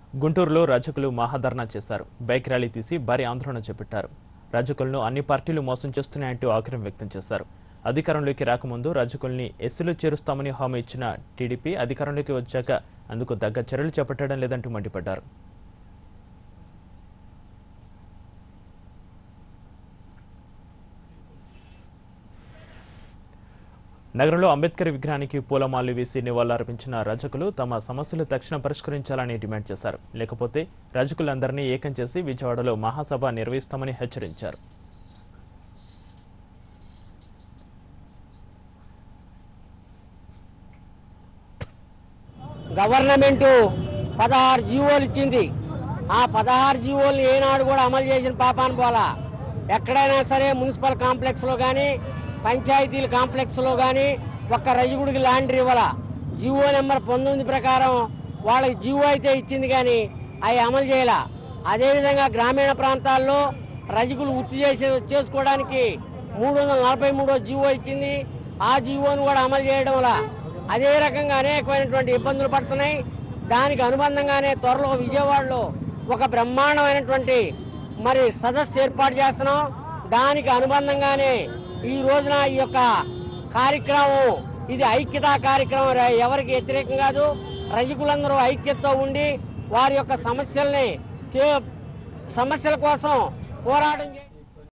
గుంటూరులో రజకులు మహాధర్నా చేశారు bike rally తీసి భారీ ఆందోళన చేపట్టారు రజకులను అన్ని పార్టీలు మోసం చేస్తున్నాయంటూ ఆగ్రహం వ్యక్తం చేశారు అధికారంలోకి రాకముందు రజకుల్ని ఎస్సీలో చేరుస్తామని హామీ ఇచ్చిన టీడీపీ అధికారంలోకి వచ్చాక అందుకు తగ్గ చర్యలు చేపట్టడం లేదంటూ మండిపడ్డారు నగరంలో అంబేద్కర్ విగ్రహానికి పూలమాలలు వేసి నివాళులర్పించిన రజకులు తమ సమస్యలు తక్షణం పరిష్కరించాలని డిమాండ్ చేశారు లేకపోతే రజకులందరినీ ఏకం చేసి విజయవాడలో మహాసభ నిర్వహిస్తామని హెచ్చరించారు గవర్నమెంటు పదహారు జీవోలు ఇచ్చింది ఆ పదహారు జీవోలు ఏనాడు కూడా అమలు చేసిన పాపాన్ని పోలా ఎక్కడైనా సరే మున్సిపల్ కాంప్లెక్స్లో కానీ పంచాయతీల కాంప్లెక్స్లో కానీ ఒక్క రజగుడికి ల్యాండర్ ఇవ్వాల జీవో నెంబర్ పంతొమ్మిది ప్రకారం వాళ్ళకి జీవో అయితే ఇచ్చింది కానీ అవి అమలు చేయాల అదేవిధంగా గ్రామీణ ప్రాంతాల్లో రజకులు వృత్తి చేసే చేసుకోవడానికి మూడు వందల నలభై మూడో జీవో ఇచ్చింది ఆ జీవోను కూడా అమలు చేయడం వల్ల అదే రకంగా అనేకమైనటువంటి ఇబ్బందులు పడుతున్నాయి దానికి అనుబంధంగానే త్వరలో విజయవాడలో ఒక బ్రహ్మాండమైనటువంటి మరి సదస్సు ఏర్పాటు చేస్తున్నాం దానికి అనుబంధంగానే ఈ రోజున ఈ యొక్క కార్యక్రమం ఇది ఐక్యతా కార్యక్రమం ర- ఎవరికి వ్యతిరేకం కాదు రజకులందరూ ఐక్యతతో ఉండి వారి యొక్క సమస్యల్ని తే- సమస్యల కోసం పోరాటం చే